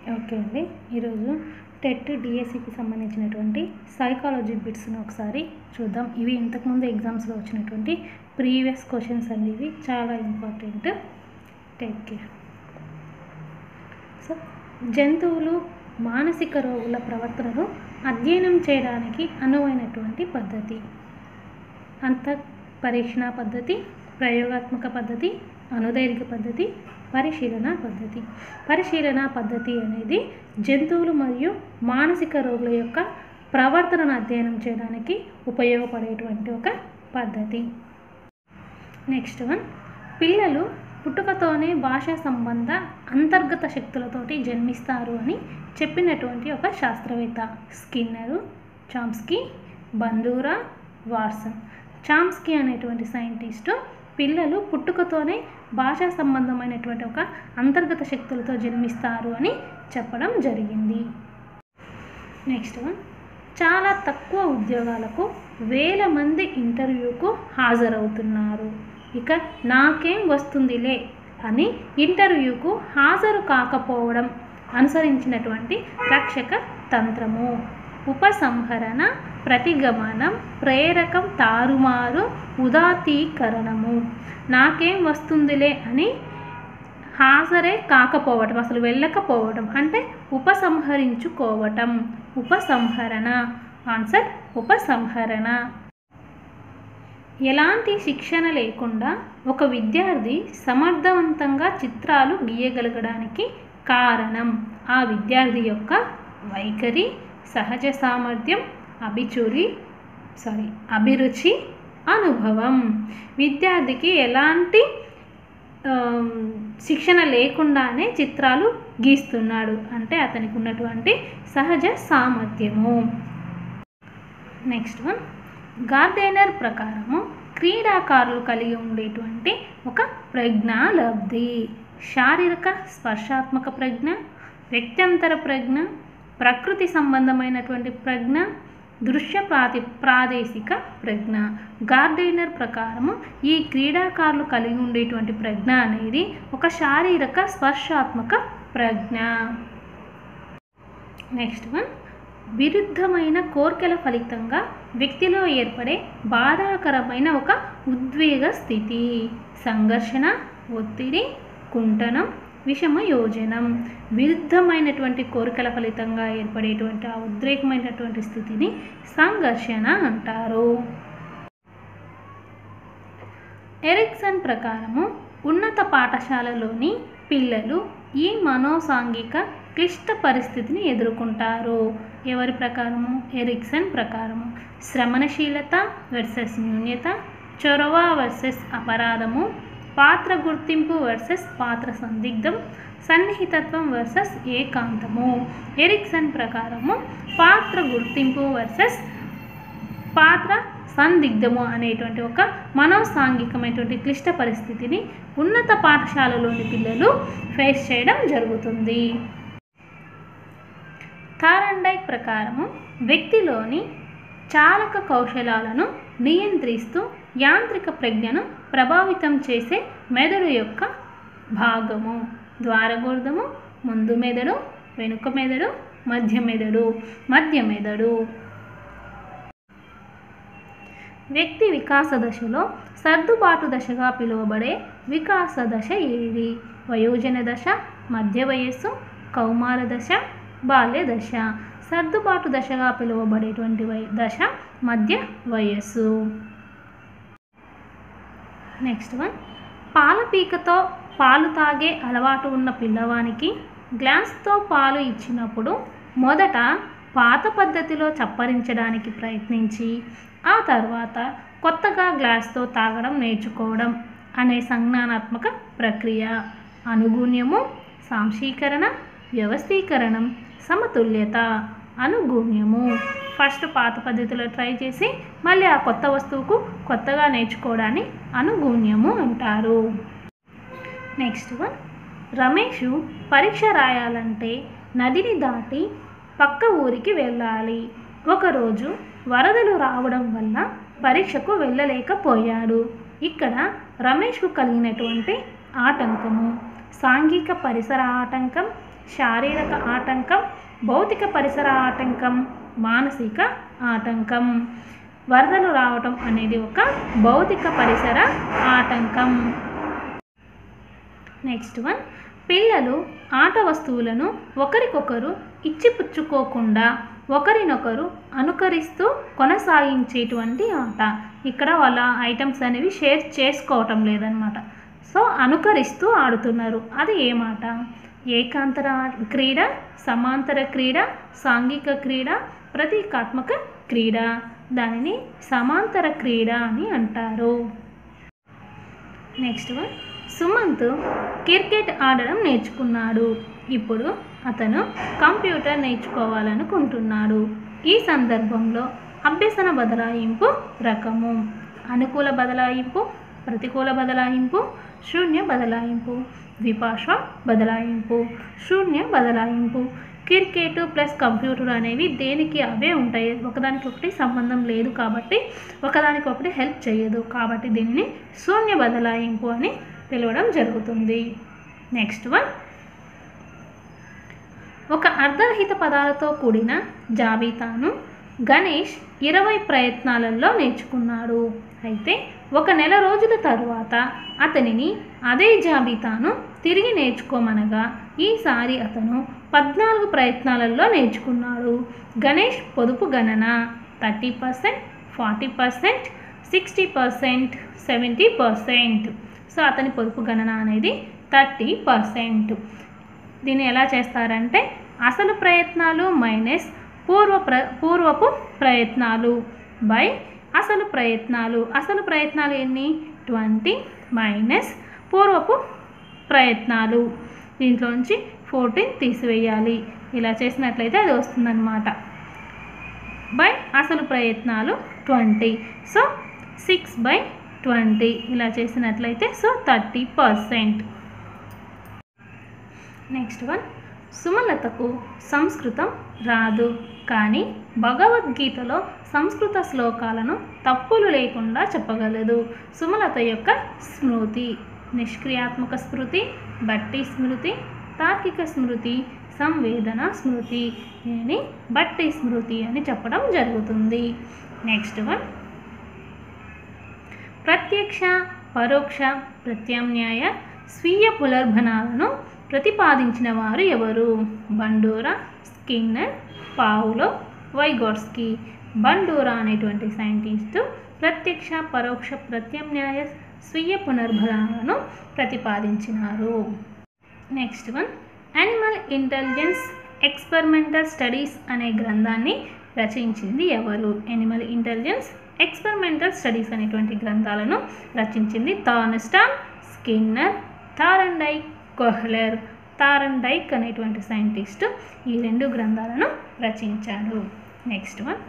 okay అండి ఈరోజు TET డిఎస్సికి సంబంధించినటువంటి సైకాలజీ బిట్స్ని ఒకసారి చూద్దాం ఇవి ఇంతకుముందు ఎగ్జామ్స్లో వచ్చినటువంటి ప్రీవియస్ క్వశ్చన్స్ అండి ఇవి చాలా ఇంపార్టెంట్ టేక్ కేర్ సో జంతువులు మానసిక రోగుల ప్రవర్తనను అధ్యయనం చేయడానికి అనువైనటువంటి పద్ధతి అంత పరీక్షణ పద్ధతి ప్రయోగాత్మక పద్ధతి అనుదైర్ఘ్య పద్ధతి పరిశీలన పద్ధతి పరిశీలన పద్ధతి అనేది జంతువులు మరియు మానసిక రోగుల యొక్క ప్రవర్తనను అధ్యయనం చేయడానికి ఉపయోగపడేటువంటి ఒక పద్ధతి నెక్స్ట్ వన్ పిల్లలు పుట్టుకతోనే భాషా సంబంధ అంతర్గత శక్తులతోటి జన్మిస్తారు అని చెప్పినటువంటి ఒక శాస్త్రవేత్త Skinner Chomsky Bandura Watson Chomsky అనేటువంటి సైంటిస్టు పిల్లలు పుట్టుకతోనే భాషా సంబంధమైనటువంటి ఒక అంతర్గత శక్తులతో జన్మిస్తారు అని చెప్పడం జరిగింది నెక్స్ట్ వన్ చాలా తక్కువ ఉద్యోగాలకు వేల మంది ఇంటర్వ్యూకు హాజరవుతున్నారు ఇక నాకేం వస్తుందిలే అని ఇంటర్వ్యూకు హాజరు కాకపోవడం అనుసరించినటువంటి రక్షక తంత్రము ఉపసంహరణ ప్రతిగమనం ప్రేరకం తారుమారు ఉదాతీకరణము నాకేం వస్తుందిలే అని హాజరే కాకపోవటం అసలు వెళ్ళకపోవటం అంటే ఉపసంహరించుకోవటం ఉపసంహరణ ఆన్సర్ ఉపసంహరణ ఎలాంటి శిక్షణ లేకుండా ఒక విద్యార్థి సమర్థవంతంగా చిత్రాలు గీయగలగడానికి కారణం ఆ విద్యార్థి యొక్క వైఖరి సహజ సామర్థ్యం అభిచురి సారీ అభిరుచి అనుభవం విద్యార్థికి ఎలాంటి శిక్షణ లేకుండానే చిత్రాలు గీస్తున్నాడు అంటే అతనికి ఉన్నటువంటి సహజ సామర్థ్యము నెక్స్ట్ వన్ గార్డెనర్ ప్రకారము క్రీడాకారులు కలిగి ఉండేటువంటి ఒక ప్రజ్ఞాలబ్ధి శారీరక స్పర్శాత్మక ప్రజ్ఞ వ్యక్త్యంతర ప్రజ్ఞ ప్రకృతి సంబంధమైనటువంటి ప్రజ్ఞ దృశ్య ప్రాతి ప్రాదేశిక ప్రజ్ఞ గార్డెనర్ ప్రకారము ఈ క్రీడాకారులు కలిగి ఉండేటువంటి ప్రజ్ఞ అనేది ఒక శారీరక స్పర్శాత్మక ప్రజ్ఞ నెక్స్ట్ వన్ విరుద్ధమైన కోర్కెల ఫలితంగా వ్యక్తిలో ఏర్పడే బాధాకరమైన ఒక ఉద్వేగ స్థితి సంఘర్షణ ఒత్తిడి కుంటనం విషమ యోజనం విరుద్ధమైనటువంటి కోరికల ఫలితంగా ఏర్పడేటువంటి ఆ ఉద్రేకమైనటువంటి స్థితిని సంఘర్షణ అంటారు ఎరిక్సన్ ప్రకారము ఉన్నత పాఠశాలలోని పిల్లలు ఈ మనోసాంఘిక క్లిష్ట పరిస్థితిని ఎదుర్కొంటారు ఎవరి ప్రకారము ఎరిక్సన్ ప్రకారము శ్రమణశీలత వర్సెస్ న్యూన్యత చొరవ వర్సెస్ అపరాధము పాత్ర గుర్తింపు వర్సెస్ పాత్ర సందిగ్ధం సన్నిహితత్వం వర్సెస్ ఏకాంతము ఎరిక్సన్ ప్రకారము పాత్ర గుర్తింపు వర్సెస్ పాత్ర సందిగ్ధము అనేటువంటి ఒక మనోసాంఘికమైనటువంటి క్లిష్ట పరిస్థితిని ఉన్నత పాఠశాలలోని పిల్లలు ఫేస్ చేయడం జరుగుతుంది థారండైక్ ప్రకారము వ్యక్తిలోని చాలక కౌశలాలను నియంత్రిస్తూ యాంత్రిక ప్రజ్ఞను ప్రభావితం చేసే మెదడు యొక్క భాగము ద్వారగోర్ధము ముందు మెదడు వెనుక మెదడు మధ్య మెదడు మధ్య మెదడు వ్యక్తి వికాస దశలో సర్దుబాటు దశగా పిలువబడే వికాస దశ ఏది వయోజన దశ మధ్య వయస్సు కౌమార దశ బాల్య దశ సర్దుబాటు దశగా పిలువబడేటువంటి వయ దశ మధ్య వయస్సు నెక్స్ట్ వన్ పాలపీకతో పాలు తాగే అలవాటు ఉన్న పిల్లవానికి గ్లాస్తో పాలు ఇచ్చినప్పుడు మొదట పాత పద్ధతిలో చప్పరించడానికి ప్రయత్నించి ఆ తర్వాత కొత్తగా గ్లాస్తో తాగడం నేర్చుకోవడం అనే సంజ్ఞానాత్మక ప్రక్రియ అనుగుణ్యము సాంశీకరణ వ్యవస్థీకరణం సమతుల్యత అనుగుణ్యము ఫస్ట్ పాత పద్ధతిలో ట్రై చేసి మళ్ళీ ఆ కొత్త వస్తువుకు కొత్తగా నేర్చుకోవడాన్ని అనుగుణ్యము అంటారు నెక్స్ట్ వన్ రమేష్ పరీక్ష రాయాలంటే నదిని దాటి పక్క ఊరికి వెళ్ళాలి ఒకరోజు వరదలు రావడం వల్ల పరీక్షకు వెళ్ళలేకపోయాడు ఇక్కడ రమేష్కు కలిగినటువంటి ఆటంకము సాంఘిక పరిసర ఆటంకం శారీరక ఆటంకం భౌతిక పరిసర ఆటంకం మానసిక ఆటంకం వరదలు రావటం అనేది ఒక భౌతిక పరిసర ఆటంకం నెక్స్ట్ వన్ పిల్లలు ఆట వస్తువులను ఒకరికొకరు ఇచ్చిపుచ్చుకోకుండా ఒకరినొకరు అనుకరిస్తూ కొనసాగించేటువంటి ఆట ఇక్కడ వాళ్ళ ఐటమ్స్ అనేవి షేర్ చేసుకోవటం లేదనమాట సో అనుకరిస్తూ ఆడుతున్నారు అది ఏమాట ఏకాంతర క్రీడ సమాంతర క్రీడ సాంఘిక క్రీడ ప్రతీకాత్మక క్రీడ దానిని సమాంతర క్రీడ అని అంటారు నెక్స్ట్ వన్ సుమంత్ క్రికెట్ ఆడడం నేర్చుకున్నాడు ఇప్పుడు అతను కంప్యూటర్ నేర్చుకోవాలనుకుంటున్నాడు ఈ సందర్భంలో అభ్యసన బదలాయింపు రకము అనుకూల బదలాయింపు ప్రతికూల బదలాయింపు శూన్య బదలాయింపు ద్విపార్ష బదలాయింపు శూన్య బదలాయింపు క్రికెట్ ప్లస్ కంప్యూటర్ అనేవి దేనికి అవే ఉంటాయి ఒకదానికి ఒకటి సంబంధం లేదు కాబట్టి ఒకదానికి ఒకటి హెల్ప్ చేయదు కాబట్టి దీనిని శూన్య బదలాయింపు అని పిలవడం జరుగుతుంది నెక్స్ట్ వన్ ఒక అర్ధరహిత పదాలతో కూడిన జాబితాను గణేష్ ఇరవై ప్రయత్నాలలో నేర్చుకున్నాడు అయితే ఒక నెల రోజుల తరువాత అతనిని అదే జాబితాను తిరిగి నేర్చుకోమనగా ఈసారి అతను పద్నాలుగు ప్రయత్నాలలో నేర్చుకున్నాడు గణేష్ పొదుపు గణన thirty percent forty percent sixty percent seventy percent so అతని పొదుపు గణన అనేది థర్టీ పర్సెంట్ దీన్ని ఎలా చేస్తారంటే అసలు ప్రయత్నాలు మైనస్ పూర్వ ప్ర పూర్వపు ప్రయత్నాలు బై అసలు ప్రయత్నాలు అసలు ప్రయత్నాలు ఎన్ని ట్వంటీ మైనస్ పూర్వపు ప్రయత్నాలు దీంట్లోంచి ఫోర్టీన్ తీసివేయాలి ఇలా చేసినట్లయితే అది వస్తుందన్నమాట బై అసలు ప్రయత్నాలు twenty so six by twenty ఇలా చేసినట్లయితే so thirty percent next one సుమలతకు సంస్కృతం రాదు కానీ భగవద్గీతలో సంస్కృత శ్లోకాలను తప్పులు లేకుండా చెప్పగలదు సుమలత యొక్క స్మృతి నిష్క్రియాత్మక స్మృతి బట్టి స్మృతి తార్కిక స్మృతి సంవేదన స్మృతి దీనిని బట్టి స్మృతి అని చెప్పడం జరుగుతుంది నెక్స్ట్ వన్ ప్రత్యక్ష పరోక్ష ప్రత్యామ్నాయ స్వీయ పునర్భనాలను ప్రతిపాదించిన వారు ఎవరు బండోరా స్కిన్నర్ పావులో వైగోట్స్కి బండోరా అనేటువంటి సైంటిస్టు ప్రత్యక్ష పరోక్ష ప్రత్యామ్నాయ స్వీయ పునర్భనాలను ప్రతిపాదించినారు next one animal intelligence experimental studies అనే గ్రంథాన్ని రచించింది ఎవరు యానిమల్ ఇంటెలిజెన్స్ ఎక్స్పెరిమెంటల్ స్టడీస్ అనేటువంటి గ్రంథాలను రచించింది థార్న్స్టాన్ స్కిన్నర్ థారండైక్ కొహ్లర్ థారండైక్ అనేటువంటి సైంటిస్ట్ ఈ రెండు గ్రంథాలను రచించాడు నెక్స్ట్ వన్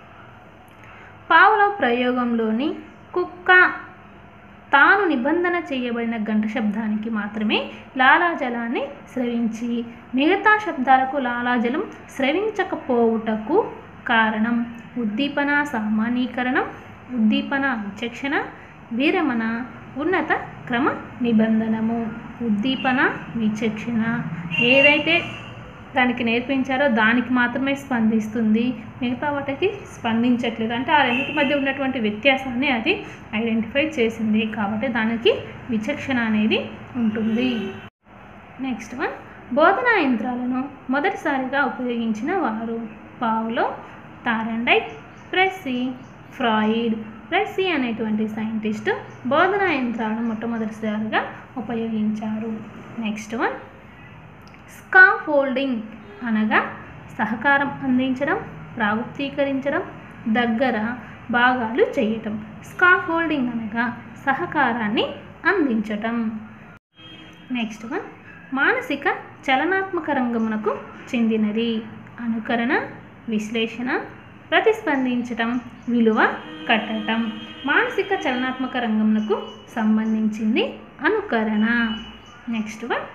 పావుల ప్రయోగంలోని కుక్క తాను నిబంధన చేయబడిన గంట శబ్దానికి మాత్రమే లాలాజలాన్ని స్రవించి మిగతా శబ్దాలకు లాలాజలం స్రవించకపోవుటకు కారణం ఉద్దీపన సామాన్యీకరణం ఉద్దీపన విచక్షణ విరమణ ఉన్నత క్రమ నిబంధనము ఉద్దీపన విచక్షణ ఏదైతే దానికి నేర్పించారో దానికి మాత్రమే స్పందిస్తుంది మిగతా వాటికి స్పందించట్లేదు అంటే ఆ రెండింటి మధ్య ఉన్నటువంటి వ్యత్యాసాన్ని అది ఐడెంటిఫై చేసింది కాబట్టి దానికి విచక్షణ అనేది ఉంటుంది నెక్స్ట్ వన్ బోధనా యంత్రాలను మొదటిసారిగా ఉపయోగించిన వారు పావులో తారండైక్ ప్రెస్సీ ఫ్రాయిడ్ ప్రెస్సీ అనేటువంటి సైంటిస్ట్ బోధనా యంత్రాలను మొట్టమొదటిసారిగా ఉపయోగించారు నెక్స్ట్ వన్ స్కాఫోల్డింగ్ అనగా సహకారం అందించడం ప్రాగుప్తీకరించడం దగ్గర భాగాలు చేయటం స్కాఫోల్డింగ్ అనగా సహకారాన్ని అందించటం నెక్స్ట్ వన్ మానసిక చలనాత్మక రంగమునకు చెందినది అనుకరణ విశ్లేషణ ప్రతిస్పందించటం విలువ కట్టటం మానసిక చలనాత్మక రంగమునకు సంబంధించింది అనుకరణ నెక్స్ట్ వన్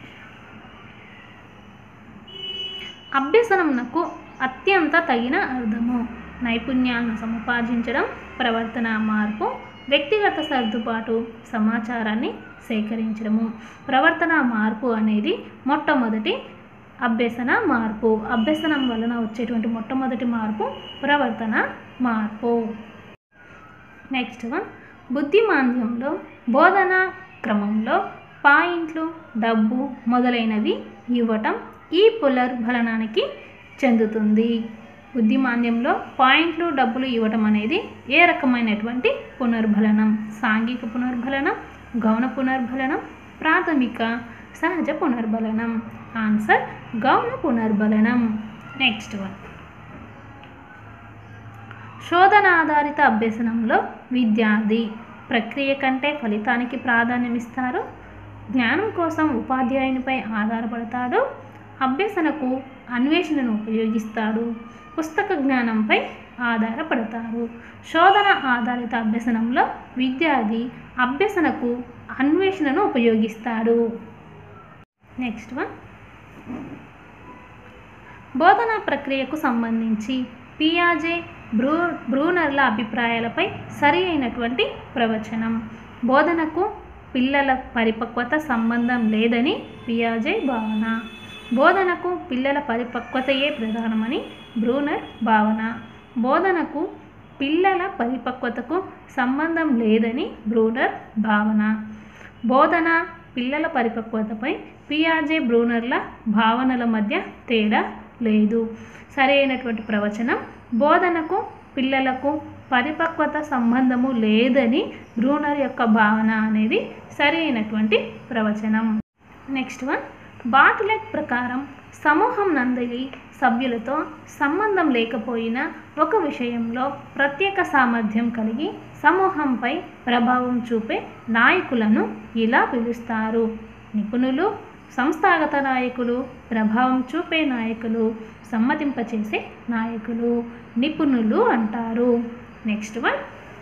అభ్యసనమునకు అత్యంత తగిన అర్థము నైపుణ్యాలను సముపార్జించడం ప్రవర్తన మార్పు వ్యక్తిగత సర్దుబాటు సమాచారాన్ని సేకరించడము ప్రవర్తన మార్పు అనేది మొట్టమొదటి అభ్యసన మార్పు అభ్యసనం వలన వచ్చేటువంటి మొట్టమొదటి మార్పు ప్రవర్తన మార్పు నెక్స్ట్ వన్ బుద్ధిమాంద్యంలో బోధన క్రమంలో పాయింట్లు డబ్బు మొదలైనవి ఇవ్వటం ఈ పునర్బలనానికి చెందుతుంది బుద్ధిమాంద్యంలో పాయింట్లు డబ్బులు ఇవ్వటం అనేది ఏ రకమైనటువంటి పునర్బలనం సాంఘిక పునర్బలనం గౌణ పునర్బలనం ప్రాథమిక సహజ పునర్బలనం ఆన్సర్ గౌణ పునర్బలనం నెక్స్ట్ వన్ శోధన ఆధారిత అభ్యసనంలో విద్యార్థి ప్రక్రియ కంటే ఫలితానికి ప్రాధాన్యం ఇస్తారు జ్ఞానం కోసం ఉపాధ్యాయునిపై ఆధారపడతాడు అభ్యసనకు అన్వేషణను ఉపయోగిస్తాడు పుస్తక జ్ఞానంపై ఆధారపడతారు శోధన ఆధారిత అభ్యసనంలో విద్యార్థి అభ్యసనకు అన్వేషణను ఉపయోగిస్తాడు నెక్స్ట్ వన్ బోధనా ప్రక్రియకు సంబంధించి పియాజే బ్రూ బ్రూనర్ల అభిప్రాయాలపై సరి అయినటువంటి ప్రవచనం బోధనకు పిల్లల పరిపక్వత సంబంధం లేదని పియాజే భావన బోధనకు పిల్లల పరిపక్వతయే ప్రధానమని బ్రూనర్ భావన బోధనకు పిల్లల పరిపక్వతకు సంబంధం లేదని బ్రూనర్ భావన బోధన పిల్లల పరిపక్వతపై పియాజే బ్రూనర్ల భావనల మధ్య తేడా లేదు సరైనటువంటి ప్రవచనం బోధనకు పిల్లలకు పరిపక్వత సంబంధము లేదని బ్రూనర్ యొక్క భావన అనేది సరైనటువంటి ప్రవచనం నెక్స్ట్ వన్ బాటులెట్ ప్రకారం సమూహం నందలి సభ్యులతో సంబంధం లేకపోయినా ఒక విషయంలో ప్రత్యేక సామర్థ్యం కలిగి సమూహంపై ప్రభావం చూపే నాయకులను ఇలా పిలుస్తారు నిపుణులు సంస్థాగత నాయకులు ప్రభావం చూపే నాయకులు సమ్మతింపచేసే నాయకులు నిపుణులు అంటారు నెక్స్ట్ వన్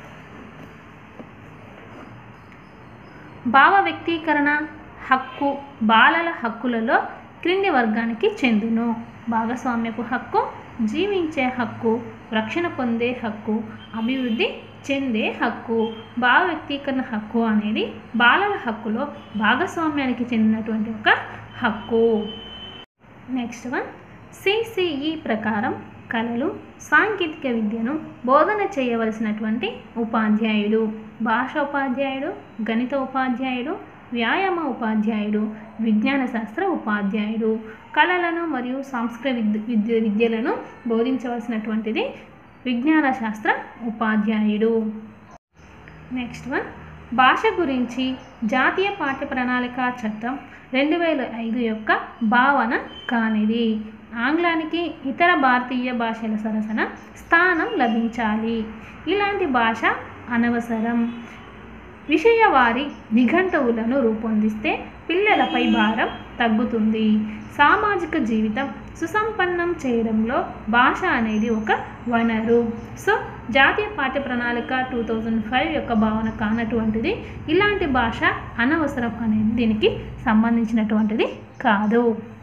భావ వ్యక్తీకరణ హక్కు బాలల హక్కులలో క్రింది వర్గానికి చెందును భాగస్వామ్యపు హక్కు జీవించే హక్కు రక్షణ పొందే హక్కు అభివృద్ధి చెందే హక్కు భావ వ్యక్తీకరణ హక్కు అనేది బాలల హక్కులో భాగస్వామ్యానికి చెందినటువంటి ఒక హక్కు నెక్స్ట్ వన్ సిసిఈ ప్రకారం కళలు సాంకేతిక విద్యను బోధన చేయవలసినటువంటి ఉపాధ్యాయుడు భాషోపాధ్యాయుడు గణిత ఉపాధ్యాయుడు వ్యాయామ ఉపాధ్యాయుడు విజ్ఞాన శాస్త్ర ఉపాధ్యాయుడు కళలను మరియు సాంస్కృతిక విద్య విద్య విద్యలను బోధించవలసినటువంటిది విజ్ఞాన శాస్త్ర ఉపాధ్యాయుడు నెక్స్ట్ వన్ భాష గురించి జాతీయ పాఠ్య ప్రణాళిక చట్టం రెండు వేల ఐదు యొక్క భావన కానిది ఆంగ్లానికి ఇతర భారతీయ భాషల సరసన స్థానం లభించాలి ఇలాంటి భాష అనవసరం విషయవారి నిఘంటువులను రూపొందిస్తే పిల్లలపై భారం తగ్గుతుంది సామాజిక జీవితం సుసంపన్నం చేయడంలో భాష అనేది ఒక వనరు సో జాతీయ పాఠ్య ప్రణాళిక టూ థౌజండ్ ఫైవ్ యొక్క భావన కానటువంటిది ఇలాంటి భాష అనవసరం అనేది దీనికి సంబంధించినటువంటిది కాదు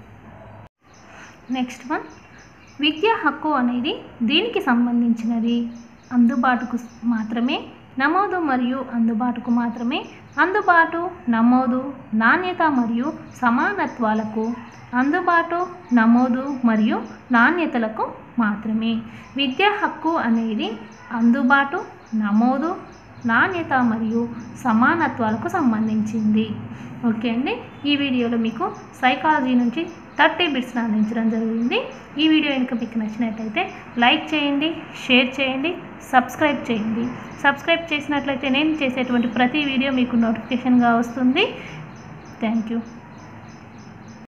నెక్స్ట్ వన్ విద్యా హక్కు అనేది దీనికి సంబంధించినది అందుబాటుకు మాత్రమే నమోదు మరియు అందుబాటుకు మాత్రమే అందుబాటు నమోదు నాణ్యత మరియు సమానత్వాలకు అందుబాటు నమోదు మరియు నాణ్యతలకు మాత్రమే విద్యా హక్కు అనేది అందుబాటు నమోదు నాణ్యత మరియు సమానత్వాలకు సంబంధించింది ఓకే అండి ఈ వీడియోలో మీకు సైకాలజీ నుంచి థర్టీ బిట్స్ని అందించడం జరిగింది ఈ వీడియో కనుక మీకు నచ్చినట్లయితే లైక్ చేయండి షేర్ చేయండి సబ్స్క్రైబ్ చేయండి సబ్స్క్రైబ్ చేసినట్లయితే నేను చేసేటువంటి ప్రతి వీడియో మీకు నోటిఫికేషన్గా వస్తుంది థ్యాంక్ యూ